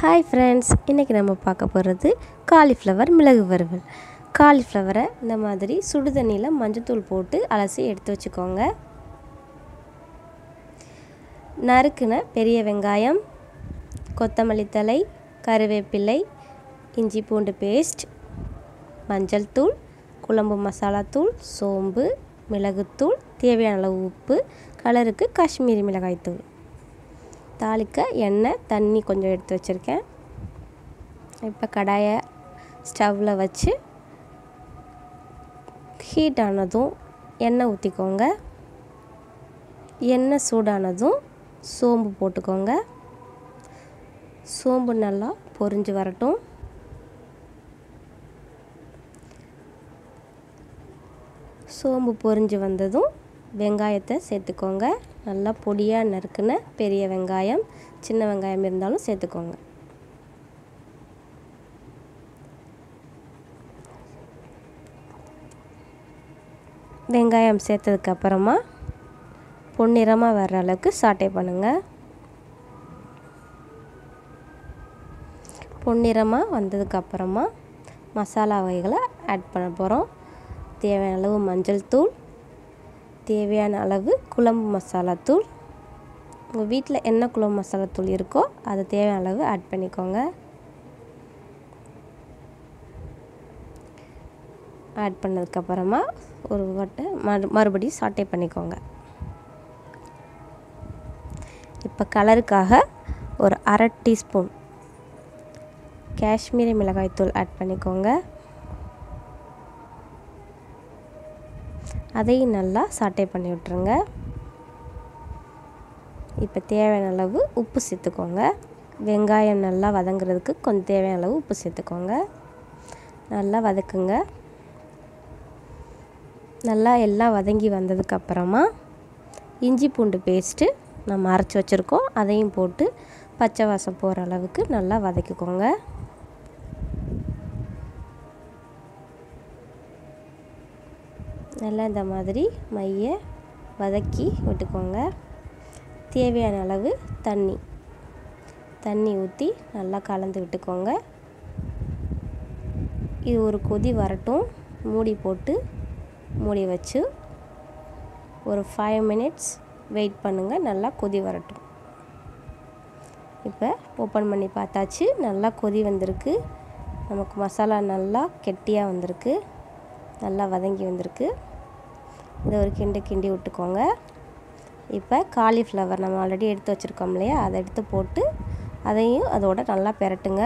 hi friends இன்றைக்கி நம்ம பார்க்க போகிறது காலிஃப்ளவர் மிளகு வறுவல் காலிஃப்ளவரை இந்த மாதிரி சுடு தண்ணியில் மஞ்சத்தூள் போட்டு அலசி எடுத்து வச்சுக்கோங்க நறுக்குன பெரிய வெங்காயம் கொத்தமல்லி தழை கருவேப்பிலை இஞ்சி பூண்டு பேஸ்ட் மஞ்சள் தூள் குழம்பு மசாலாத்தூள் சோம்பு மிளகுத்தூள் தேவையான அளவு உப்பு கலருக்கு காஷ்மீரி மிளகாய்த்தூள் தாளிக்க எண்ணெய் தண்ணி கொஞ்சம் எடுத்து வச்சுருக்கேன் இப்போ கடாயை ஸ்டவ்வில் வச்சு ஹீட் ஆனதும் எண்ணெய் ஊற்றிக்கோங்க எண்ணெய் சூடானதும் சோம்பு போட்டுக்கோங்க சோம்பு நல்லா பொரிஞ்சு வரட்டும் சோம்பு பொரிஞ்சு வந்ததும் வெங்காயத்தை சேர்த்துக்கோங்க நல்லா பொடியாக நறுக்குன பெரிய வெங்காயம் சின்ன வெங்காயம் இருந்தாலும் சேர்த்துக்கோங்க வெங்காயம் சேர்த்ததுக்கப்புறமா பொன்னிறமாக வர்ற அளவுக்கு சாட்டை பண்ணுங்கள் பொன்னிறமாக வந்ததுக்கப்புறமா மசாலா வகைகளை ஆட் பண்ண போகிறோம் தேவையான அளவு மஞ்சள் தூள் தேவையான அளவு குழம்பு மசாலா தூள் உங்கள் வீட்டில் என்ன குழம்பு மசாலா தூள் இருக்கோ அதை தேவையான அளவு ஆட் பண்ணிக்கோங்க ஆட் பண்ணதுக்கப்புறமா ஒரு வட்டை மறு மறுபடியும் சாட்டை பண்ணிக்கோங்க இப்போ கலருக்காக ஒரு அரை டீஸ்பூன் காஷ்மீரி மிளகாய்த்தூள் ஆட் பண்ணிக்கோங்க அதையும் நல்லா சாட்டை பண்ணி விட்டுருங்க இப்போ தேவையான அளவு உப்பு சேர்த்துக்கோங்க வெங்காயம் நல்லா வதங்குறதுக்கு கொஞ்சம் தேவையான அளவு உப்பு சேர்த்துக்கோங்க நல்லா வதக்குங்க நல்லா எல்லாம் வதங்கி வந்ததுக்கப்புறமா இஞ்சி பூண்டு பேஸ்ட்டு நம்ம அரைச்சி வச்சுருக்கோம் அதையும் போட்டு பச்சை வாசம் போகிற அளவுக்கு நல்லா வதக்கிக்கோங்க நல்லா இந்த மாதிரி மைய வதக்கி விட்டுக்கோங்க தேவையான அளவு தண்ணி தண்ணி ஊற்றி நல்லா கலந்து விட்டுக்கோங்க இது ஒரு கொதி வரட்டும் மூடி போட்டு மூடி வச்சு ஒரு ஃபைவ் மினிட்ஸ் வெயிட் பண்ணுங்கள் நல்லா கொதி வரட்டும் இப்போ ஓப்பன் பண்ணி பார்த்தாச்சு நல்லா கொதி வந்திருக்கு நமக்கு மசாலா நல்லா கெட்டியாக வந்திருக்கு நல்லா வதங்கி வந்திருக்கு இதை ஒரு கிண்டு கிண்டி விட்டுக்கோங்க இப்போ காலிஃப்ளவர் நம்ம ஆல்ரெடி எடுத்து வச்சுருக்கோம் இல்லையா அதை எடுத்து போட்டு அதையும் அதோட நல்லா பெரட்டுங்க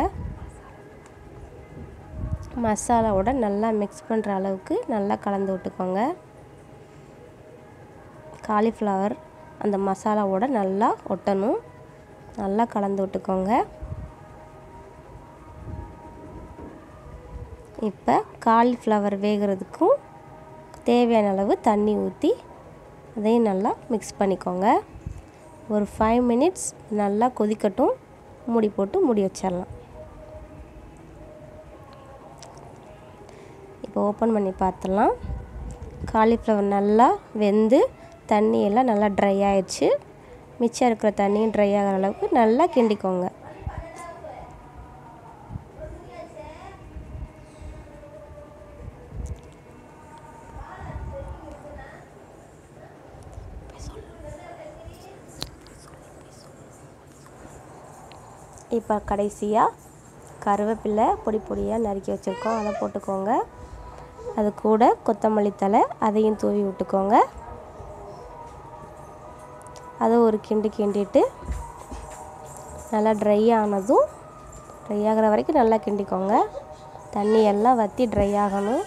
மசாலாவோட நல்லா மிக்ஸ் பண்ணுற அளவுக்கு நல்லா கலந்து விட்டுக்கோங்க காலிஃப்ளவர் அந்த மசாலாவோட நல்லா ஒட்டணும் நல்லா கலந்து விட்டுக்கோங்க இப்போ காலிஃப்ளவர் வேகிறதுக்கும் தேவையான அளவு தண்ணி ஊற்றி அதையும் நல்லா மிக்ஸ் பண்ணிக்கோங்க ஒரு ஃபைவ் மினிட்ஸ் நல்லா கொதிக்கட்டும் மூடி போட்டு மூடி வச்சிடலாம் இப்போ ஓப்பன் பண்ணி பார்த்துடலாம் காலிஃப்ளவர் நல்லா வெந்து தண்ணி எல்லாம் நல்லா ட்ரை ஆயிடுச்சு மிச்சம் இருக்கிற தண்ணியும் ட்ரை ஆகிற அளவுக்கு நல்லா கிண்டிக்கோங்க இப்போ கடைசியாக கருவேப்பிலை பொடி பொடியாக நறுக்கி வச்சுருக்கோம் அதை போட்டுக்கோங்க அது கூட கொத்தமல்லி தழை அதையும் தூவி விட்டுக்கோங்க அதை ஒரு கிண்டு கிண்டிட்டு நல்லா ட்ரை ஆனதும் ட்ரை ஆகிற வரைக்கும் நல்லா கிண்டிக்கோங்க தண்ணி எல்லாம் வற்றி ட்ரை ஆகணும்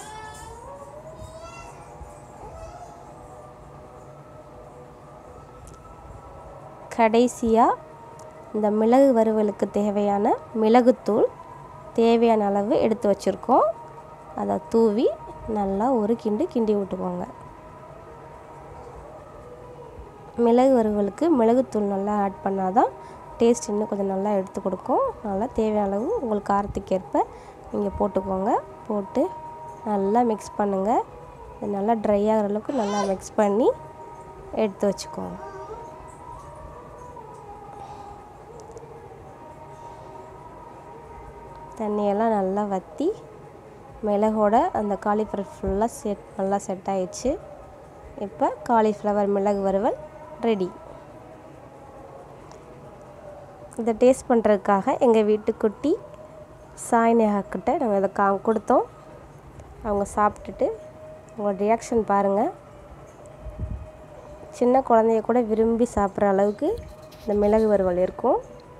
கடைசியாக இந்த மிளகு வறுவலுக்கு தேவையான மிளகுத்தூள் தேவையான அளவு எடுத்து வச்சுருக்கோம் அதை தூவி நல்லா ஒரு கிண்டு கிண்டி விட்டுக்கோங்க மிளகு வறுவலுக்கு மிளகுத்தூள் நல்லா ஆட் பண்ணால் தான் டேஸ்ட் இன்னும் கொஞ்சம் நல்லா எடுத்து கொடுக்கும் நல்லா தேவையான அளவு உங்களுக்கு காரத்துக்கு ஏற்ப நீங்கள் போட்டுக்கோங்க போட்டு நல்லா மிக்ஸ் பண்ணுங்கள் இது நல்லா ட்ரை ஆகிற அளவுக்கு நல்லா மிக்ஸ் பண்ணி எடுத்து வச்சுக்கோங்க தண்ணியெல்லாம் நல்லா வற்றி மிளகோட அந்த காலிஃப்ளவர் ஃபுல்லாக செட் நல்லா செட் ஆயிடுச்சு இப்போ காலிஃப்ளவர் மிளகு வறுவல் ரெடி இதை டேஸ்ட் பண்ணுறதுக்காக எங்கள் வீட்டு குட்டி சாய்நேகாக்கிட்ட நாங்கள் இதை கா கொடுத்தோம் அவங்க சாப்பிட்டுட்டு அவங்க ரியாக்ஷன் பாருங்கள் சின்ன குழந்தைய கூட விரும்பி சாப்பிட்ற அளவுக்கு இந்த மிளகு வறுவல் இருக்கும்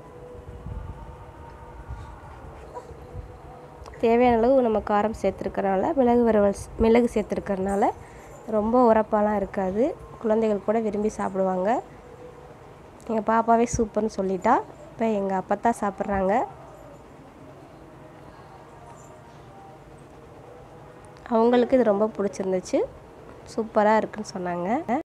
தேவையான அளவு நம்ம காரம் சேர்த்துருக்கறனால மிளகு வறுவல் மிளகு சேர்த்துருக்கறனால ரொம்ப உரப்பாலாம் இருக்காது குழந்தைகள் கூட விரும்பி சாப்பிடுவாங்க எங்கள் பாப்பாவே சூப்பர்னு சொல்லிட்டா இப்போ எங்கள் அப்பா தான் சாப்பிட்றாங்க அவங்களுக்கு இது ரொம்ப பிடிச்சிருந்துச்சு சூப்பராக இருக்குன்னு சொன்னாங்க